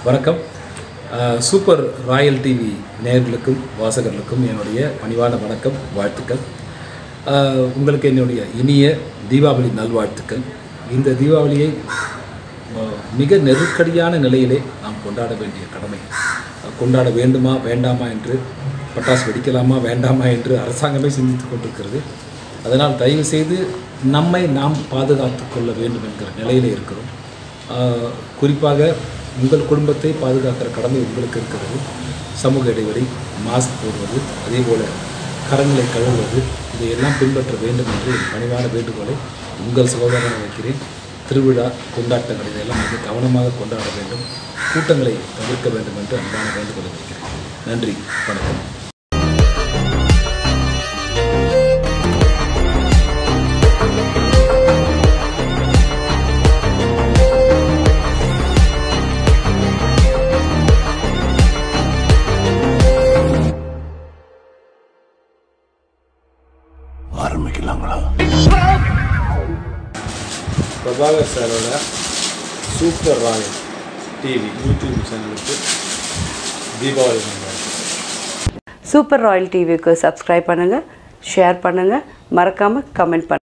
வணக்கம் அஹ், super Royal TV நேயர்களுக்கும் வாசகர்களுக்கும் என்னுடைய பணிவான வணக்கம் வாழ்த்துக்கள் அஹ், உங்களுக்கு என்னுடைய இனிய தீபாவளி நல்வாழ்த்துக்கள் இந்த தீபாவளியை அஹ், மிக நெருக்கடியான நிலையிலே நாம் கொண்டாட வேண்டிய கடமை அஹ், கொண்டாட வேண்டுமா வேண்டாமா என்று பட்டாசு வெடிக்கலாமா வேண்டாமா என்று அரசாங்கமே சிந்தித்து கொண்டிருக்கிறது அதனால் தயவு செய்து நம்மை நாம் பாதுகாத்து கொள்ள வேண்டும் என்கிற நிலையிலே இருக்கிறோம் ஆஹ் குறிப்பாக உங்கள் குடும்பத்தை பாதுகாக்கிற கடமை உங்களுக்கு இருக்கிறது சமூக இடைவெளி மாஸ்க் போடுவது அதே போல் கரங்களை கழுவுவது இதையெல்லாம் பின்பற்ற வேண்டும் என்று என் பணிவான வேண்டுகோளை உங்கள் சகோதரனாக வைக்கிறேன் திருவிழா கொண்டாட்டங்கள் இதையெல்லாம் மிக கவனமாக கொண்டாட வேண்டும் கூட்டங்களை தவிர்க்க வேண்டும் என்று அன்பான வேண்டுகோளை வைக்கிறேன் நன்றி வணக்கம் ஆரம்பிக்கலாங்களா பிரபாகர் சாரோட சூப்பர் ராயல் டிவி யூடியூப் சேனலுக்கு தீபாவளி நல்வாழ்த்துக்கள். சூப்பர் ராயல் டிவிக்கு சப்ஸ்கிரைப் பண்ணுங்கள் ஷேர் பண்ணுங்கள் மறக்காமல் கமெண்ட் பண்ணுங்கள்